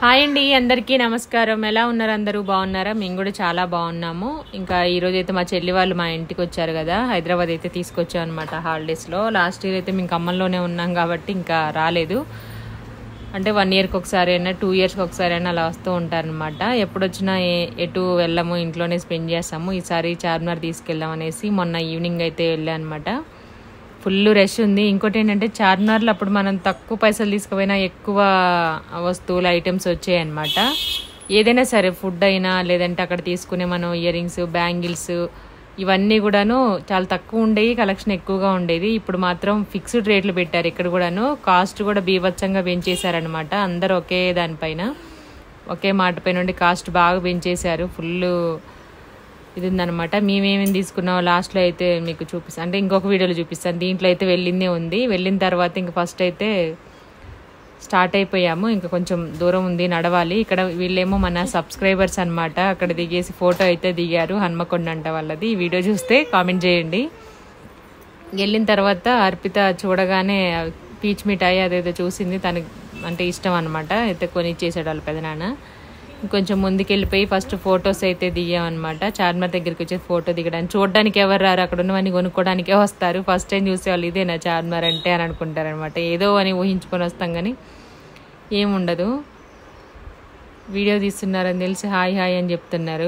Hi అండి అందరికీ నమస్కారం ఎలా ఉన్నారు అందరూ బాగున్నారా మేము కూడా చాలా బాగున్నాము ఇంకా ఈ రోజు అయితే మా చెల్లి వాళ్ళు మా ఇంటికి వచ్చారు కదా హైదరాబాద్ అయితే తీసుకొచ్చాం అనమాట హాలిడేస్లో లాస్ట్ ఇయర్ అయితే మేము ఖమ్మంలోనే ఉన్నాం కాబట్టి ఇంకా రాలేదు అంటే వన్ ఇయర్కి ఒకసారి అయినా టూ ఇయర్స్కి ఒకసారి అయినా అలా వస్తూ ఉంటారనమాట ఎప్పుడు వచ్చినా ఏ- ఎటు వెళ్ళము ఇంట్లోనే స్పెండ్ చేస్తాము ఈసారి చార్మినార్ తీసుకెళ్దాం అనేసి మొన్న ఈవినింగ్ అయితే వెళ్ళా అనమాట ఫుల్ రష్ ఉంది ఇంకోటి ఏంటంటే చార్మినార్లో అప్పుడు మనం తక్కువ పైసలు తీసుకుపోయినా ఎక్కువ వస్తువులు ఐటమ్స్ వచ్చాయి అనమాట ఏదైనా సరే ఫుడ్ అయినా లేదంటే అక్కడ తీసుకునే మనం ఇయర్ రింగ్స్ బ్యాంగిల్స్ ఇవన్నీ కూడాను చాలా తక్కువ ఉండేవి కలెక్షన్ ఎక్కువగా ఉండేది ఇప్పుడు మాత్రం ఫిక్స్డ్ రేట్లు పెట్టారు ఇక్కడ కూడాను కాస్ట్ కూడా బీభత్సంగా పెంచేశారనమాట అందరూ ఒకే దానిపైన ఒకే మాట పైన ఉండి కాస్ట్ బాగా పెంచేశారు ఫుల్ ఇది ఉందనమాట మేమేమేమి తీసుకున్నామో లాస్ట్లో అయితే మీకు చూపిస్తాను అంటే ఇంకొక వీడియోలో చూపిస్తాను దీంట్లో అయితే వెళ్ళిందే ఉంది వెళ్ళిన తర్వాత ఇంక ఫస్ట్ అయితే స్టార్ట్ అయిపోయాము ఇంకా కొంచెం దూరం ఉంది నడవాలి ఇక్కడ వీళ్ళేమో మన సబ్స్క్రైబర్స్ అన్నమాట అక్కడ దిగేసి ఫోటో అయితే దిగారు హన్మకొండ అంట వాళ్ళది ఈ వీడియో చూస్తే కామెంట్ చేయండి వెళ్ళిన తర్వాత అర్పిత చూడగానే పీచ్ మిఠాయి అదేదో చూసింది తనకి అంటే ఇష్టం అనమాట అయితే కొనిచ్చేసాడు వాళ్ళ పెదనాన్న ఇంకొంచెం ముందుకెళ్ళిపోయి ఫస్ట్ ఫొటోస్ అయితే దిగామన్నమాట చార్మినార్ దగ్గరికి వచ్చి ఫోటో దిగడానికి చూడడానికి ఎవరు రారు అక్కడ ఉన్నవన్నీ కొనుక్కోవడానికే వస్తారు ఫస్ట్ టైం చూసేవాళ్ళు ఇదేనా చార్మినార్ అంటే అని అనుకుంటారనమాట ఏదో అని ఊహించుకొని వస్తాం కానీ ఏముండదు వీడియో తీస్తున్నారని తెలిసి హాయ్ హాయ్ అని చెప్తున్నారు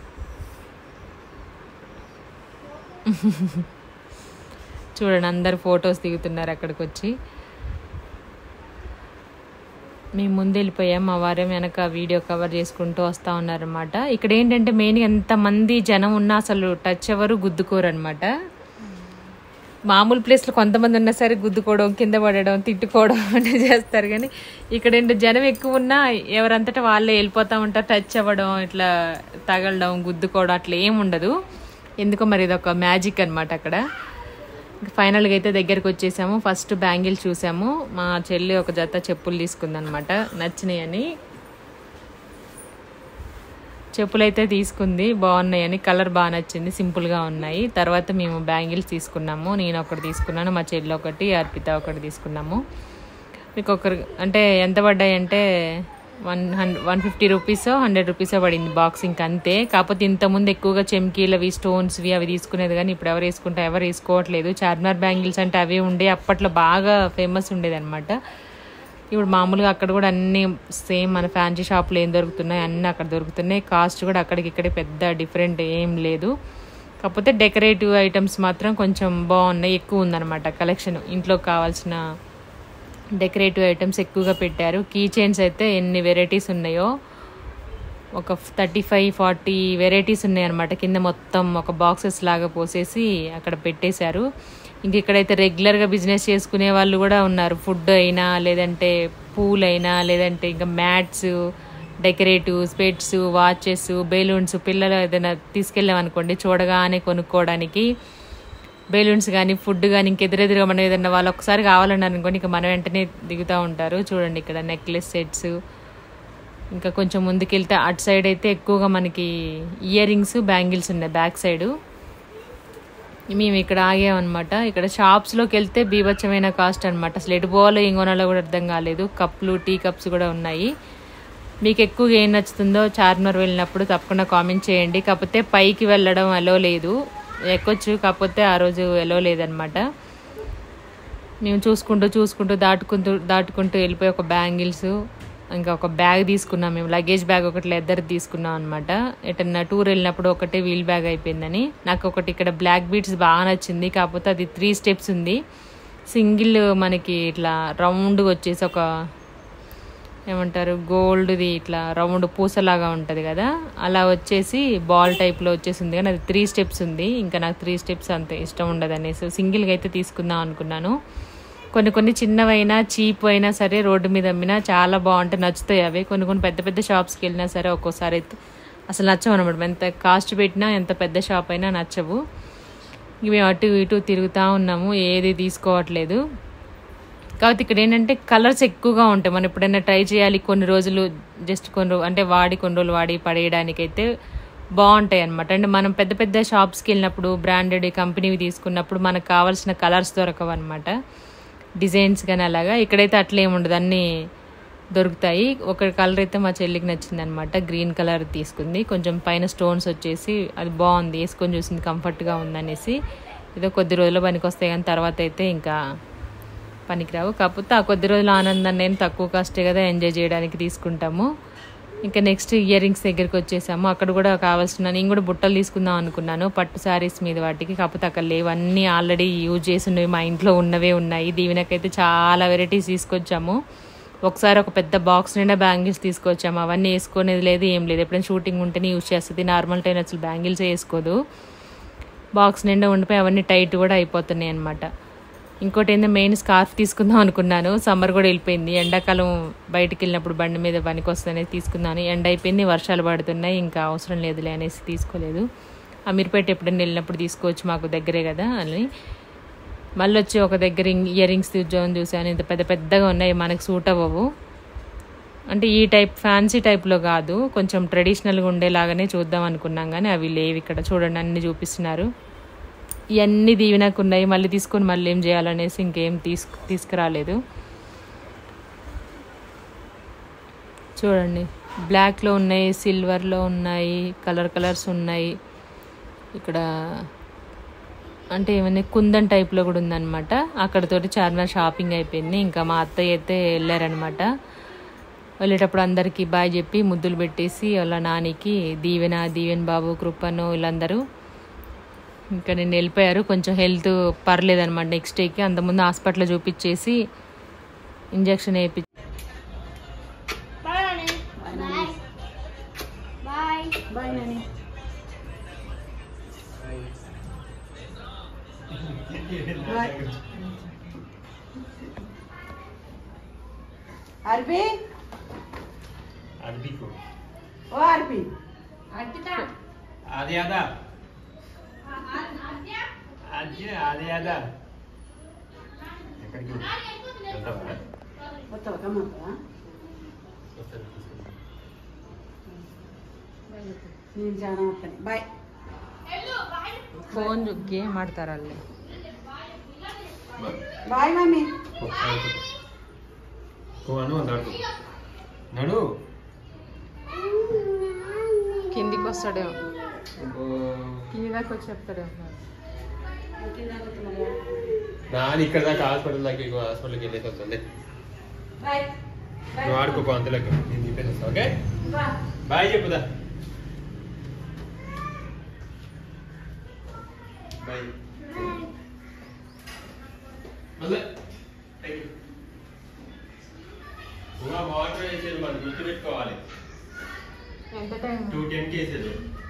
చూడండి అందరు ఫొటోస్ దిగుతున్నారు అక్కడికి వచ్చి మేము ముందు వెళ్ళిపోయాం మా వారేం వెనక వీడియో కవర్ చేసుకుంటూ వస్తూ ఉన్నారనమాట ఇక్కడ ఏంటంటే మెయిన్ ఎంతమంది జనం ఉన్నా అసలు టచ్ ఎవరు గుద్దుకోరు అనమాట మామూలు ప్లేస్లో కొంతమంది ఉన్నా సరే గుద్దుకోవడం కింద పడడం తిట్టుకోవడం అంటే చేస్తారు కానీ ఇక్కడ ఏంటో జనం ఎక్కువ ఉన్నా ఎవరంతటా వాళ్ళే వెళ్ళిపోతూ ఉంటారు టచ్ అవ్వడం ఇట్లా తగలడం గుద్దుకోవడం అట్లా ఏం ఉండదు ఎందుకో మరి ఇది ఒక మ్యాజిక్ అనమాట అక్కడ ఫైనల్గా అయితే దగ్గరికి వచ్చేసాము ఫస్ట్ బ్యాంగిల్ చూసాము మా చెల్లి ఒక జత చెప్పులు తీసుకుందనమాట నచ్చినాయని చెప్పులు అయితే తీసుకుంది బాగున్నాయని కలర్ బాగా నచ్చింది సింపుల్గా ఉన్నాయి తర్వాత మేము బ్యాంగిల్స్ తీసుకున్నాము నేను ఒకటి తీసుకున్నాను మా చెల్లి ఒకటి అర్పిత ఒకటి తీసుకున్నాము మీకు ఒకరు అంటే ఎంత పడ్డాయి అంటే one hundred one fifty rupees hundred rupees పడింది బాక్సింగ్ అంతే కాకపోతే ఇంతకుముందు ఎక్కువగా చెమ్కీలవి స్టోన్స్వి అవి తీసుకునేది కానీ ఇప్పుడు ఎవరు వేసుకుంటే ఎవరు వేసుకోవట్లేదు చార్మినార్ బ్యాంగిల్స్ అంటే అవే ఉండే అప్పట్లో బాగా ఫేమస్ ఉండేది అనమాట ఇప్పుడు మామూలుగా అక్కడ కూడా అన్ని సేమ్ మన ఫ్యాన్సీ షాప్లో ఏం దొరుకుతున్నాయి అన్నీ అక్కడ దొరుకుతున్నాయి కాస్ట్ కూడా అక్కడికి ఇక్కడే పెద్ద డిఫరెంట్ ఏం లేదు కాకపోతే డెకరేటివ్ ఐటమ్స్ మాత్రం కొంచెం బాగున్నాయి ఎక్కువ ఉందన్నమాట కలెక్షన్ ఇంట్లో కావాల్సిన డెకరేటివ్ ఐటమ్స్ ఎక్కువగా పెట్టారు కీ చైన్స్ అయితే ఎన్ని వెరైటీస్ ఉన్నాయో ఒక థర్టీ ఫైవ్ ఫార్టీ వెరైటీస్ ఉన్నాయి అనమాట కింద మొత్తం ఒక బాక్సెస్ లాగా పోసేసి అక్కడ పెట్టేశారు ఇంక ఇక్కడైతే రెగ్యులర్గా బిజినెస్ చేసుకునే వాళ్ళు కూడా ఉన్నారు ఫుడ్ అయినా లేదంటే పూలైనా లేదంటే ఇంకా మ్యాట్స్ డెకరేటివ్ స్పెట్స్ వాచెస్ బెలూన్స్ పిల్లలు ఏదైనా తీసుకెళ్ళామనుకోండి చూడగానే కొనుక్కోవడానికి బెలూన్స్ కానీ ఫుడ్ కానీ ఇంకెదురెదురుగా మనం ఏదైనా వాళ్ళు ఒకసారి కావాలన్నారు అనుకోండి ఇంకా మనం వెంటనే దిగుతూ ఉంటారు చూడండి ఇక్కడ నెక్లెస్ సెట్స్ ఇంకా కొంచెం ముందుకెళ్తే అటు సైడ్ అయితే ఎక్కువగా మనకి ఇయర్ రింగ్స్ బ్యాంగిల్స్ ఉన్నాయి బ్యాక్ సైడ్ మేము ఇక్కడ ఆగామన్నమాట ఇక్కడ షాప్స్లోకి వెళ్తే బీభత్సమైన కాస్ట్ అనమాట అసలు ఎటు పోవాలో ఏం కొనాలో కూడా అర్థం కాలేదు కప్లు టీ కప్స్ కూడా ఉన్నాయి మీకు ఎక్కువగా ఏం నచ్చుతుందో చార్మినార్ వెళ్ళినప్పుడు తప్పకుండా కామెంట్ చేయండి కాకపోతే పైకి వెళ్ళడం అలో లేదు ఎక్కొచ్చు కాకపోతే ఆ రోజు ఎలో లేదనమాట మేము చూసుకుంటూ చూసుకుంటూ దాటుకుంటూ దాటుకుంటూ వెళ్ళిపోయి ఒక బ్యాంగిల్స్ ఇంకా ఒక బ్యాగ్ తీసుకున్నాం మేము లగేజ్ బ్యాగ్ ఒకటి లెదర్ తీసుకున్నాం అనమాట ఎటన్నా టూర్ వెళ్ళినప్పుడు ఒకటే వీల్ బ్యాగ్ అయిపోయిందని నాకు ఒకటి ఇక్కడ బ్లాక్ బీట్స్ బాగా నచ్చింది కాకపోతే అది త్రీ స్టెప్స్ ఉంది సింగిల్ మనకి ఇట్లా రౌండ్ వచ్చేసి ఒక ఏమంటారు గోల్డ్ది ఇట్లా రౌండ్ పూసలాగా ఉంటుంది కదా అలా వచ్చేసి బాల్ టైప్లో వచ్చేసింది కానీ అది త్రీ స్టెప్స్ ఉంది ఇంకా నాకు త్రీ స్టెప్స్ అంత ఇష్టం ఉండదు అనేసి సింగిల్గా అయితే తీసుకుందాం అనుకున్నాను కొన్ని కొన్ని చిన్నవైనా చీప్ అయినా సరే రోడ్డు మీద అమ్మినా చాలా బాగుంటాయి నచ్చుతాయి అవి కొన్ని కొన్ని పెద్ద పెద్ద షాప్స్కి వెళ్ళినా సరే ఒక్కోసారి అయితే అసలు నచ్చవు అనమాట ఎంత కాస్ట్ పెట్టినా ఎంత పెద్ద షాప్ అయినా నచ్చవు ఇక మేము అటు ఇటు తిరుగుతూ ఉన్నాము ఏది తీసుకోవట్లేదు కాబట్టి ఇక్కడ ఏంటంటే కలర్స్ ఎక్కువగా ఉంటాయి మనం ఎప్పుడైనా ట్రై చేయాలి కొన్ని రోజులు జస్ట్ కొన్ని రో- అంటే వాడి కొన్ని రోజులు వాడి పడేయడానికి అయితే బాగుంటాయి అనమాట అంటే మనం పెద్ద పెద్ద షాప్స్కి వెళ్ళినప్పుడు బ్రాండెడ్ కంపెనీవి తీసుకున్నప్పుడు మనకు కావాల్సిన కలర్స్ దొరకవు అనమాట డిజైన్స్ కానీ అలాగా ఇక్కడైతే అట్లా ఏమి ఉండదు అన్నీ దొరుకుతాయి ఒక కలర్ అయితే మా చెల్లికి నచ్చింది అనమాట గ్రీన్ కలర్ తీసుకుంది కొంచెం పైన స్టోన్స్ వచ్చేసి అది బాగుంది వేసుకొని చూసింది కంఫర్ట్గా ఉందనేసి ఏదో కొద్ది రోజులు పనికి వస్తాయి కానీ తర్వాత అయితే ఇంకా పనికిరావు కాకపోతే ఆ కొద్ది రోజుల ఆనందాన్ని నేను తక్కువ కాస్టే కదా ఎంజాయ్ చేయడానికి తీసుకుంటాము ఇంకా నెక్స్ట్ ఇయర్ రింగ్స్ దగ్గరికి వచ్చేసాము అక్కడ కూడా కావాల్సిన నేను కూడా బుట్టలు తీసుకుందాం అనుకున్నాను పట్టు శారీస్ మీద వాటికి కాకపోతే అక్కడ లేవు అన్నీ ఆల్రెడీ యూజ్ చేసి ఉన్నవి మా ఇంట్లో ఉన్నవే ఉన్నాయి దీవెనకైతే చాలా వెరైటీస్ తీసుకొచ్చాము ఒకసారి ఒక పెద్ద బాక్స్ నిండా బ్యాంగిల్స్ తీసుకొచ్చాము అవన్నీ వేసుకునేది లేదు ఏం లేదు ఎప్పుడైనా షూటింగ్ ఉంటేనే యూజ్ చేస్తుంది నార్మల్ టైం అసలు బ్యాంగిల్స్ వేసుకోదు బాక్స్ నిండా ఉండిపోయి అవన్నీ టైట్ కూడా అయిపోతున్నాయి అనమాట ఇంకోటి ఏంటంటే మెయిన్ స్కార్ఫ్ తీసుకుందాం అనుకున్నాను సమ్మర్ కూడా వెళ్ళిపోయింది ఎండాకాలం బయటికి వెళ్ళినప్పుడు బండి మీద పనికి వస్తుందనేసి తీసుకున్నాను ఎండ అయిపోయింది వర్షాలు పడుతున్నాయి ఇంకా అవసరం లేదులే అనేసి తీసుకోలేదు అమీర్పేట ఎప్పుడైనా వెళ్ళినప్పుడు తీసుకోవచ్చు మాకు దగ్గరే కదా అని మళ్ళీ వచ్చి ఒక దగ్గర ఇయర్ రింగ్స్ చూద్దామని చూసాను ఇంత పెద్ద పెద్దగా ఉన్నాయి మనకు సూట్ అవ్వవు అంటే ఈ టైప్ ఫ్యాన్సీ టైప్లో కాదు కొంచెం ట్రెడిషనల్గా ఉండేలాగానే చూద్దాం అనుకున్నాం కానీ అవి లేవు ఇక్కడ చూడండి అన్ని చూపిస్తున్నారు ఇవన్నీ దీవెనకు ఉన్నాయి మళ్ళీ తీసుకొని మళ్ళీ ఏం చేయాలనేసి ఇంకేం తీసుకు తీసుకురాలేదు చూడండి బ్లాక్లో ఉన్నాయి సిల్వర్లో ఉన్నాయి కలర్ కలర్స్ ఉన్నాయి ఇక్కడ అంటే ఏమైనా కుందన్ టైప్లో కూడా ఉందన్నమాట అక్కడతోటి చార్మినార్ షాపింగ్ అయిపోయింది ఇంకా మా అత్తయ్య అయితే వెళ్ళారనమాట వెళ్ళేటప్పుడు అందరికీ బాయ్ చెప్పి ముద్దులు పెట్టేసి వాళ్ళ నానికి దీవెన దీవెన్ బాబు కృపను వీళ్ళందరూ ఇంకా నేను వెళ్ళిపోయారు కొంచెం హెల్త్ పర్లేదనమాట నెక్స్ట్ డేకి అంతకుముందు హాస్పిటల్లో చూపించేసి ఇంజక్షన్ వేయించి Bye, Nani. Bye. Bye. Bye Nani bye అర్పి అది को ఓ అర్పి आधे आधा आज आधे आधा ఎక్కడికి వెళ్తావా వస్తావా కమ్మంటావా నేను చాలా వస్తాను బాయ్ ఫోన్ గేమ్ ఆడతారు వాళ్ళు బాయ్ మమ్మీ అను అందాడు నడు కిందికి వస్తాడేమో కింది దాకా వచ్చి చెప్తాడేమో నాని ఇక్కడ దాకా హాస్పిటల్ దాకా ఇంకో హాస్పిటల్కి వెళ్ళేసి వస్తుంది బాయ్ నువ్వు ఆడుకోపో అంతలోకి నేను చెప్పేసి వస్తా ఓకే బాయ్ చెప్పుదా బాయ్ మళ్ళీ థ్యాంక్ యూ ఇంకా వాటర్ వేసేది మనం గుర్తుపెట్టుకోవాలి ఎంత టైం టూ టెన్కి వేసేది